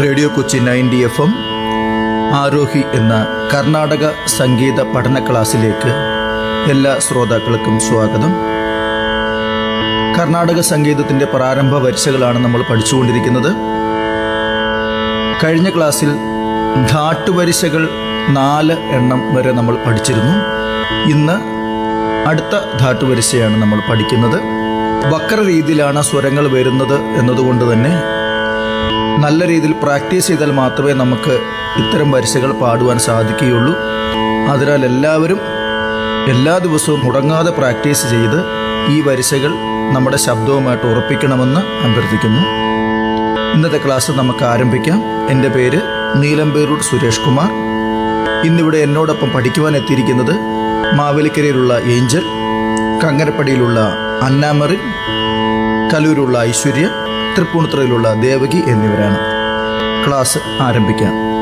radio Kochi ninety F M Arohi എന്ന കർണാടക സംഗീത പഠന ക്ലാസ്സിലേക്ക് എല്ലാ ശ്രോതാക്കൾക്കും സ്വാഗതം കർണാടക സംഗീതത്തിൻ്റെ പ്രാരംഭ വരിശകളാണ് നമ്മൾ പഠിച്ചുകൊണ്ടിരിക്കുന്നത് കഴിഞ്ഞ ക്ലാസ്സിൽ ധാട്ടുവരിശകൾ നാല് എണ്ണം വരെ നമ്മൾ പഠിച്ചിരുന്നു ഇന്ന് അടുത്ത ധാട്ടുവരിശയാണ് നമ്മൾ പഠിക്കുന്നത് വക്ര രീതിയിലാണ് സ്വരങ്ങൾ വരുന്നത് എന്നതുകൊണ്ട് തന്നെ നല്ല രീതിയിൽ പ്രാക്ടീസ് ചെയ്താൽ മാത്രമേ നമുക്ക് ഇത്തരം വരിശകൾ പാടുവാൻ സാധിക്കുകയുള്ളൂ അതിനാൽ എല്ലാവരും എല്ലാ ദിവസവും മുടങ്ങാതെ പ്രാക്ടീസ് ചെയ്ത് ഈ വരിശകൾ നമ്മുടെ ശബ്ദവുമായിട്ട് ഉറപ്പിക്കണമെന്ന് അഭ്യർത്ഥിക്കുന്നു ഇന്നത്തെ ക്ലാസ് നമുക്ക് ആരംഭിക്കാം എൻ്റെ പേര് നീലമ്പേരൂർ സുരേഷ് കുമാർ ഇന്നിവിടെ എന്നോടൊപ്പം പഠിക്കുവാൻ എത്തിയിരിക്കുന്നത് മാവേലിക്കരയിലുള്ള ഏഞ്ചൽ കങ്ങരപ്പടിയിലുള്ള അന്നാമറിൻ കലൂരുള്ള ഐശ്വര്യ തൃപ്പൂണിത്തുറയിലുള്ള ദേവകി എന്നിവരാണ് ക്ലാസ് ആരംഭിക്കാം